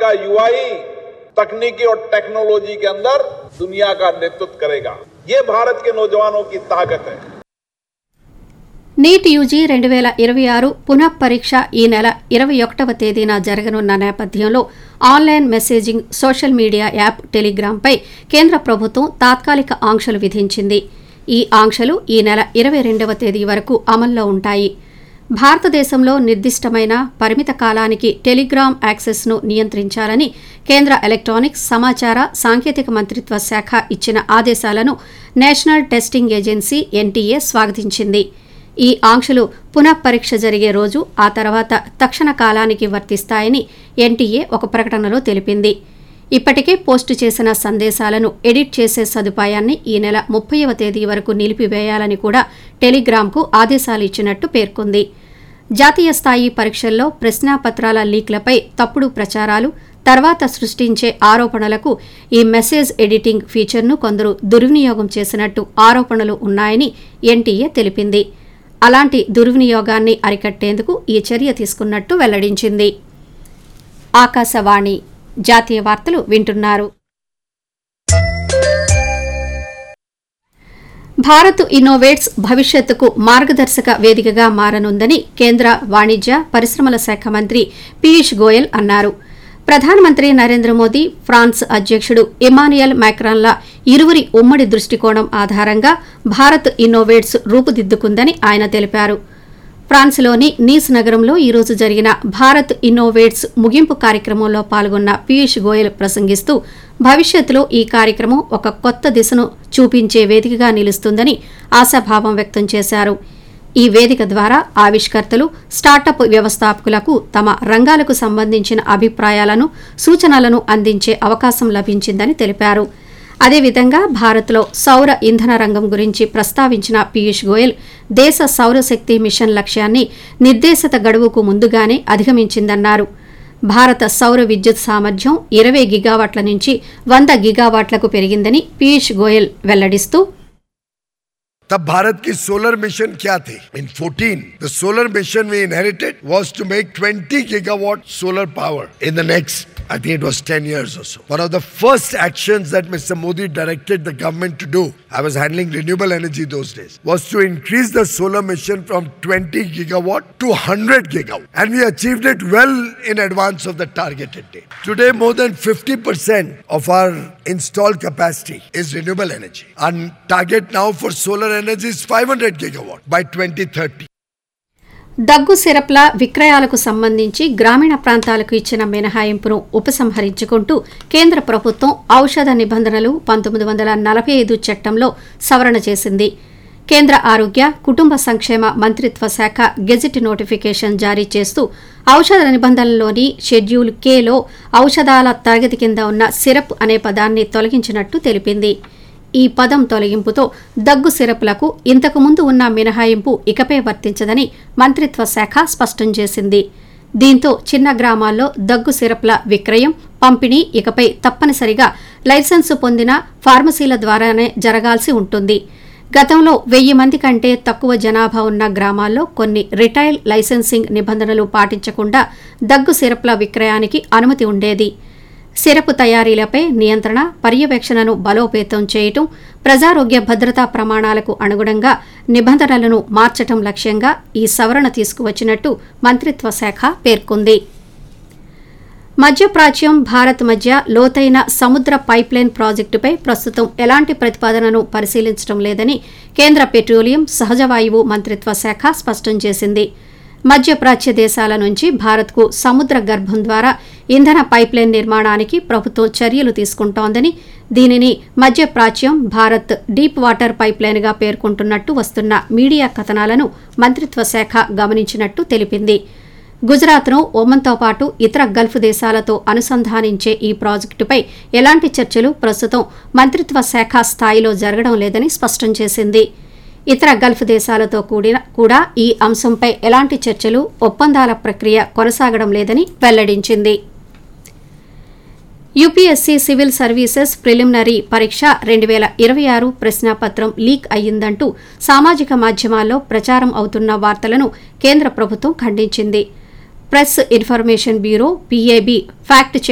का युवा ही तकनीकी और टेक्नोलॉजी के अंदर दुनिया का नेतृत्व करेगा ये भारत के नौजवानों की ताकत है నీట్ యూజీ రెండు వేల ఇరవై ఆరు పునః పరీక్ష ఈ నెల ఇరవై ఒకటవ తేదీన జరగనున్న నేపథ్యంలో online messaging social media app టెలిగ్రామ్పై కేంద్ర ప్రభుత్వం తాత్కాలిక ఆంక్షలు విధించింది ఈ ఆంక్షలు ఈ నెల ఇరవై రెండవ తేదీ వరకు అమల్లో ఉంటాయి భారతదేశంలో నిర్దిష్టమైన పరిమిత కాలానికి టెలిగ్రామ్ యాక్సెస్ను నియంత్రించాలని కేంద్ర ఎలక్ట్రానిక్స్ సమాచార సాంకేతిక మంత్రిత్వ శాఖ ఇచ్చిన ఆదేశాలను నేషనల్ టెస్టింగ్ ఏజెన్సీ ఎన్టీఏ స్వాగతించింది ఈ ఆంక్షలు పునః పరీక్ష జరిగే రోజు ఆ తర్వాత తక్షణ కాలానికి వర్తిస్తాయని ఎన్టీఏ ఒక ప్రకటనలో తెలిపింది ఇప్పటికే పోస్టు చేసిన సందేశాలను ఎడిట్ చేసే సదుపాయాన్ని ఈ నెల ముప్పైవ తేదీ వరకు నిలిపివేయాలని కూడా టెలిగ్రామ్కు ఆదేశాలు ఇచ్చినట్టు పేర్కొంది జాతీయ స్థాయి పరీక్షల్లో ప్రశ్నాపత్రాల లీక్లపై తప్పుడు ప్రచారాలు తర్వాత సృష్టించే ఆరోపణలకు ఈ మెసేజ్ ఎడిటింగ్ ఫీచర్ను కొందరు దుర్వినియోగం చేసినట్టు ఆరోపణలు ఉన్నాయని ఎన్టీఏ తెలిపింది అలాంటి దుర్వినియోగాన్ని అరికట్టేందుకు ఈ చర్య తీసుకున్నట్టు వెల్లడించింది ఆకాశవాణి జాతీయ వార్తలు వింటున్నారు భారత్ ఇన్నోవేట్స్ భవిష్యత్తుకు మార్గదర్శక వేదికగా మారనుందని కేంద్ర వాణిజ్య పరిశ్రమల శాఖ మంత్రి పీయూష్ గోయల్ అన్నారు ప్రధానమంత్రి నరేంద్ర మోదీ ఫ్రాన్స్ అధ్యక్షుడు ఇమానియల్ మ్యాక్రాన్ల ఇరువురి ఉమ్మడి దృష్టికోణం ఆధారంగా భారత్ ఇన్నోవేట్స్ రూపుదిద్దుకుందని ఆయన తెలిపారు ఫ్రాన్స్లోని నీస్ నగరంలో ఈరోజు జరిగిన భారత్ ఇన్నోవేట్స్ ముగింపు కార్యక్రమంలో పాల్గొన్న పీయూష్ గోయల్ ప్రసంగిస్తూ భవిష్యత్తులో ఈ కార్యక్రమం ఒక కొత్త దిశను చూపించే వేదికగా నిలుస్తుందని ఆశాభావం వ్యక్తం చేశారు ఈ వేదిక ద్వారా ఆవిష్కర్తలు స్టార్టప్ వ్యవస్థాపకులకు తమ రంగాలకు సంబంధించిన అభిప్రాయాలను సూచనలను అందించే అవకాశం లభించిందని తెలిపారు అదేవిధంగా భారత్లో సౌర ఇంధన రంగం గురించి ప్రస్తావించిన పీయూష్ గోయల్ దేశ సౌరశక్తి మిషన్ లక్ష్యాన్ని నిర్దేశిత గడువుకు ముందుగానే అధిగమించిందన్నారు భారత సౌర విద్యుత్ సామర్థ్యం ఇరవై గిగావాట్ల నుంచి వంద గిగావాట్లకు పెరిగిందని పీయూష్ గోయల్ వెల్లడిస్తూ तब भारत की सोलर मिशन क्या थे इन 14 the solar mission we inherited was to make 20 gigawatt solar power in the next I think it was 10 years or so. One of the first actions that Mr. Modi directed the government to do, I was handling renewable energy those days, was to increase the solar mission from 20 gigawatt to 100 gigawatt. And we achieved it well in advance of the targeted date. Today, more than 50% of our installed capacity is renewable energy. Our target now for solar energy is 500 gigawatt by 2030. దగ్గు సిరప్ల విక్రయాలకు సంబంధించి గ్రామీణ ప్రాంతాలకు ఇచ్చిన మినహాయింపును ఉపసంహరించుకుంటూ కేంద్ర ప్రభుత్వం ఔషధ నిబంధనలు పంతొమ్మిది వందల నలభై ఐదు చట్టంలో సవరణ చేసింది కేంద్ర ఆరోగ్య కుటుంబ సంక్షేమ మంత్రిత్వ శాఖ గెజిట్ నోటిఫికేషన్ జారీ చేస్తూ ఔషధ నిబంధనలోని షెడ్యూల్ కేలో ఔషధాల తరగతి కింద ఉన్న సిరప్ అనే పదాన్ని తొలగించినట్టు తెలిపింది ఈ పదం తొలగింపుతో దగ్గు సిరప్లకు ఇంతకుముందు ఉన్న మినహాయింపు ఇకపై వర్తించదని మంత్రిత్వ శాఖ స్పష్టం చేసింది దీంతో చిన్న గ్రామాల్లో దగ్గు సిరప్ల విక్రయం పంపిణీ ఇకపై తప్పనిసరిగా లైసెన్సు పొందిన ఫార్మసీల ద్వారానే జరగాల్సి ఉంటుంది గతంలో వెయ్యి మంది కంటే తక్కువ జనాభా ఉన్న గ్రామాల్లో కొన్ని రిటైల్ లైసెన్సింగ్ నిబంధనలు పాటించకుండా దగ్గు సిరప్ల విక్రయానికి అనుమతి ఉండేది సిరపు తయారీలపై నియంత్రణ పర్యవేక్షణను బలోపేతం చేయటం ప్రజారోగ్య భద్రతా ప్రమాణాలకు అనుగుణంగా నిబంధనలను మార్చటం లక్ష్యంగా ఈ సవరణ తీసుకువచ్చినట్టు మంత్రిత్వ శాఖ పేర్కొంది మధ్యప్రాచ్యం భారత్ మధ్య లోతైన సముద్ర పైప్లైన్ ప్రాజెక్టుపై ప్రస్తుతం ఎలాంటి ప్రతిపాదనను పరిశీలించడం లేదని కేంద్ర పెట్రోలియం సహజవాయువు మంత్రిత్వ శాఖ స్పష్టం చేసింది మధ్యప్రాచ్య దేశాల నుంచి భారత్కు సముద్ర గర్భం ద్వారా ఇంధన పైప్లైన్ నిర్మాణానికి ప్రభుత్వం చర్యలు తీసుకుంటోందని దీనిని మధ్యప్రాచ్యం భారత్ డీప్ వాటర్ పైప్లైన్గా పేర్కొంటున్నట్టు వస్తున్న మీడియా కథనాలను మంత్రిత్వ శాఖ గమనించినట్టు తెలిపింది గుజరాత్ను ఒమన్తో పాటు ఇతర గల్ఫ్ దేశాలతో అనుసంధానించే ఈ ప్రాజెక్టుపై ఎలాంటి చర్చలు ప్రస్తుతం మంత్రిత్వ శాఖ స్థాయిలో జరగడం లేదని స్పష్టం చేసింది ఇతర గల్ఫ్ దేశాలతో కూడిన కూడా ఈ అంశంపై ఎలాంటి చర్చలు ఒప్పందాల ప్రక్రియ కొనసాగడం లేదని వెల్లడించింది యూపీఎస్సీ సివిల్ సర్వీసెస్ ప్రిలిమినరీ పరీక్ష రెండు వేల ఇరవై ఆరు ప్రశ్నాపత్రం లీక్ అయ్యిందంటూ సామాజిక మాధ్యమాల్లో ప్రచారం అవుతున్న వార్తలను కేంద్ర ప్రభుత్వం ఖండించింది press information bureau PAB fact check